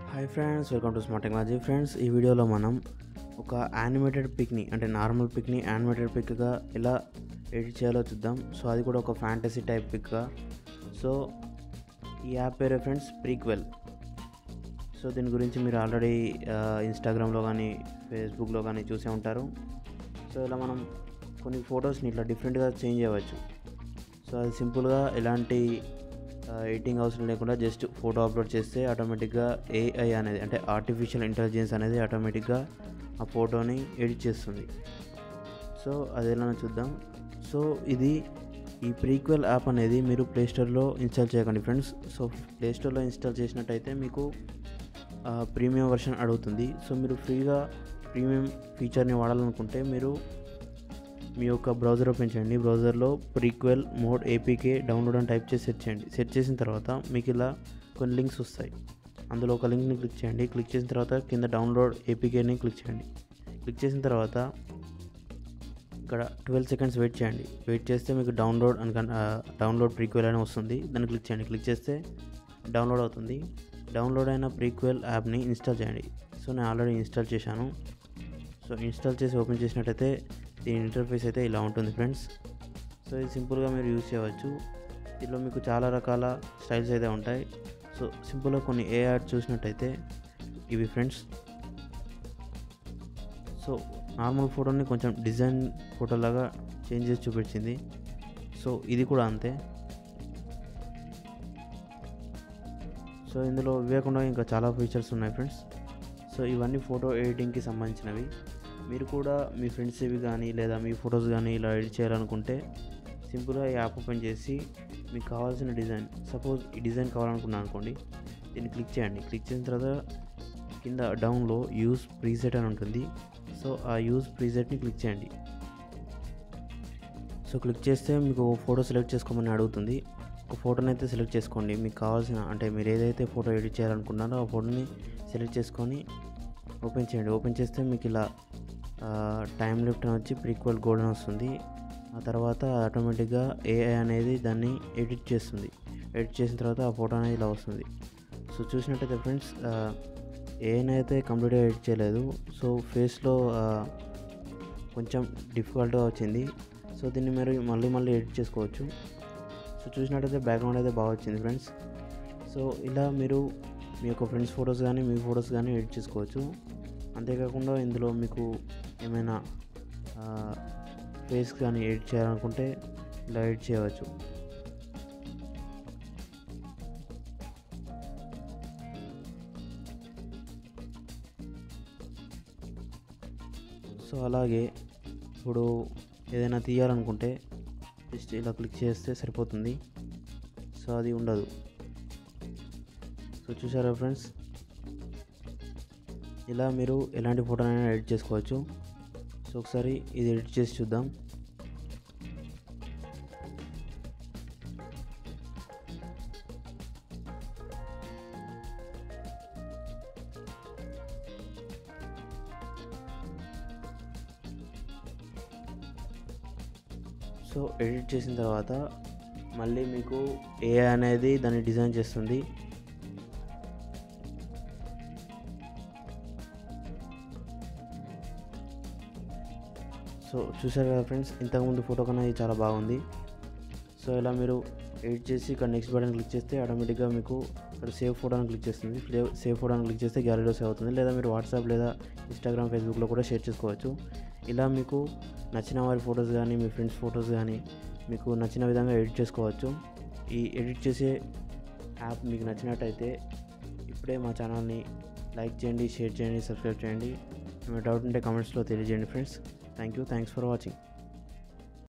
hi friends welcome to smart technology friends ఈ వీడియోలో మనం ఒక యానిమేటెడ్ పిక్ని అంటే నార్మల్ పిక్ని యానిమేటెడ్ పిక్గా ఎలా ఎడిట్ చేయాలో చూద్దాం సో అది కూడా ఒక ఫ్యాంటసీ టైప్ పిక్గా సో ఈ యాప్ పేరే ఫ్రెండ్స్ ప్రీక్వెల్ సో దీని గురించి మీరు ఆల్రెడీ ఇన్స్టాగ్రామ్లో కానీ ఫేస్బుక్లో కానీ చూసే ఉంటారు సో ఇలా మనం కొన్ని ఫొటోస్ని ఇట్లా డిఫరెంట్గా చేంజ్ చేయవచ్చు సో అది సింపుల్గా ఎలాంటి ఎడిటింగ్ అవసరం లేకుండా జస్ట్ ఫోటో అప్లోడ్ చేస్తే ఆటోమేటిక్గా ఏఐ అనేది అంటే ఆర్టిఫిషియల్ ఇంటెలిజెన్స్ అనేది ఆటోమేటిక్గా ఆ ఫోటోని ఎడిట్ చేస్తుంది సో అది ఎలా చూద్దాం సో ఇది ఈ ప్రీక్వెల్ యాప్ అనేది మీరు ప్లేస్టోర్లో ఇన్స్టాల్ చేయకండి ఫ్రెండ్స్ సో ప్లేస్టోర్లో ఇన్స్టాల్ చేసినట్టయితే మీకు ప్రీమియం వర్షన్ అడుగుతుంది సో మీరు ఫ్రీగా ప్రీమియం ఫీచర్ని వాడాలనుకుంటే మీరు మీ యొక్క బ్రౌజర్ ఓపెన్ చేయండి బ్రౌజర్లో ప్రీక్వెల్ మోడ్ ఏపీకే డౌన్లోడ్ అని టైప్ చేసి సెట్ చేయండి సెట్ చేసిన తర్వాత మీకు ఇలా కొన్ని లింక్స్ వస్తాయి అందులో ఒక లింక్ని క్లిక్ చేయండి క్లిక్ చేసిన తర్వాత కింద డౌన్లోడ్ ఏపీకేని క్లిక్ చేయండి క్లిక్ చేసిన తర్వాత ఇక్కడ ట్వెల్వ్ సెకండ్స్ వెయిట్ చేయండి వెయిట్ చేస్తే మీకు డౌన్లోడ్ అని డౌన్లోడ్ ప్రీక్వెల్ అని వస్తుంది దాన్ని క్లిక్ చేయండి క్లిక్ చేస్తే డౌన్లోడ్ అవుతుంది డౌన్లోడ్ అయిన ప్రీక్వెల్ యాప్ని ఇన్స్టాల్ చేయండి సో నేను ఆల్రెడీ ఇన్స్టాల్ చేశాను సో ఇన్స్టాల్ చేసి ఓపెన్ చేసినట్టయితే దీని ఇంటర్ఫేస్ అయితే ఇలా ఉంటుంది ఫ్రెండ్స్ సో ఇది సింపుల్గా మీరు యూజ్ చేయవచ్చు దీనిలో మీకు చాలా రకాల స్టైల్స్ అయితే ఉంటాయి సో సింపుల్గా కొన్ని ఏ యాడ్ చూసినట్టయితే ఇవి ఫ్రెండ్స్ సో నార్మల్ ఫోటోని కొంచెం డిజైన్ ఫోటోలాగా చేంజ్ చేసి చూపించింది సో ఇది కూడా అంతే సో ఇందులో ఇవ్వకుండా ఇంకా చాలా ఫీచర్స్ ఉన్నాయి ఫ్రెండ్స్ సో ఇవన్నీ ఫోటో ఎడిటింగ్కి సంబంధించినవి మీరు కూడా మీ ఫ్రెండ్స్ ఇవి కానీ లేదా మీ ఫొటోస్ కానీ ఇలా ఎడిట్ చేయాలనుకుంటే సింపుల్గా ఈ యాప్ ఓపెన్ చేసి మీకు కావాల్సిన డిజైన్ సపోజ్ ఈ డిజైన్ కావాలనుకున్నాను అనుకోండి దీన్ని క్లిక్ చేయండి క్లిక్ చేసిన తర్వాత కింద డౌన్లో యూస్ ప్రీసెట్ అని ఉంటుంది సో ఆ యూస్ ప్రీసెట్ని క్లిక్ చేయండి సో క్లిక్ చేస్తే మీకు ఫోటో సెలెక్ట్ చేసుకోమని అడుగుతుంది ఒక ఫోటోని అయితే సెలెక్ట్ చేసుకోండి మీకు కావాల్సిన అంటే మీరు ఏదైతే ఫోటో ఎడిట్ చేయాలనుకున్నారో ఆ ఫోటోని సెలెక్ట్ చేసుకొని ఓపెన్ చేయండి ఓపెన్ చేస్తే మీకు ఇలా టైం లిఫ్ట్ అని వచ్చి ప్రీక్వల్ గోల్డ్ అని వస్తుంది ఆ తర్వాత ఆటోమేటిక్గా ఏఐ అనేది దాన్ని ఎడిట్ చేస్తుంది ఎడిట్ చేసిన తర్వాత ఆ ఫోటో అనేది ఇలా వస్తుంది సో చూసినట్టయితే ఫ్రెండ్స్ ఏఐని అయితే కంప్లీట్గా ఎడిట్ చేయలేదు సో ఫేస్లో కొంచెం డిఫికల్ట్గా వచ్చింది సో దీన్ని మీరు మళ్ళీ మళ్ళీ ఎడిట్ చేసుకోవచ్చు సో చూసినట్టయితే బ్యాక్గ్రౌండ్ అయితే బాగా వచ్చింది ఫ్రెండ్స్ సో ఇలా మీరు మీ యొక్క ఫ్రెండ్స్ ఫొటోస్ కానీ మీ ఫొటోస్ కానీ ఎడిట్ చేసుకోవచ్చు అంతేకాకుండా ఇందులో మీకు ఏమైనా ఫేస్ కానీ ఎడిట్ చేయాలనుకుంటే ఇలా ఎడిట్ చేయవచ్చు సో అలాగే ఇప్పుడు ఏదైనా తీయాలనుకుంటే జస్ట్ ఇలా క్లిక్ చేస్తే సరిపోతుంది సో అది ఉండదు సో చూసారా ఫ్రెండ్స్ ఇలా మీరు ఎలాంటి ఫోటోనైనా ఎడిట్ చేసుకోవచ్చు సో ఒకసారి ఇది ఎడిట్ చేసి చూద్దాం సో ఎడిట్ చేసిన తర్వాత మళ్ళీ మీకు ఏ అనేది దాన్ని డిజైన్ చేస్తుంది సో చూసారు కదా ఫ్రెండ్స్ ఇంతకుముందు ఫోటో కన్నా ఇది చాలా బాగుంది సో ఇలా మీరు ఎడిట్ చేసి ఇక్కడ నెక్స్ట్ బటన్ క్లిక్ చేస్తే ఆటోమేటిక్గా మీకు ఇక్కడ సేవ్ ఫోటో అని క్లిక్ చేస్తుంది సేవ్ ఫోటో అని క్లిక్ చేస్తే గ్యాలరీలో సేవ్ అవుతుంది లేదా మీరు వాట్సాప్ లేదా ఇన్స్టాగ్రామ్ ఫేస్బుక్లో కూడా షేర్ చేసుకోవచ్చు ఇలా మీకు నచ్చిన వారి ఫొటోస్ కానీ మీ ఫ్రెండ్స్ ఫొటోస్ కానీ మీకు నచ్చిన విధంగా ఎడిట్ చేసుకోవచ్చు ఈ ఎడిట్ చేసే యాప్ మీకు నచ్చినట్టయితే ఇప్పుడే మా ఛానల్ని లైక్ చేయండి షేర్ చేయండి సబ్స్క్రైబ్ చేయండి ఏమైనా డౌట్ ఉంటే కామెంట్స్లో తెలియజేయండి friends thank you thanks for watching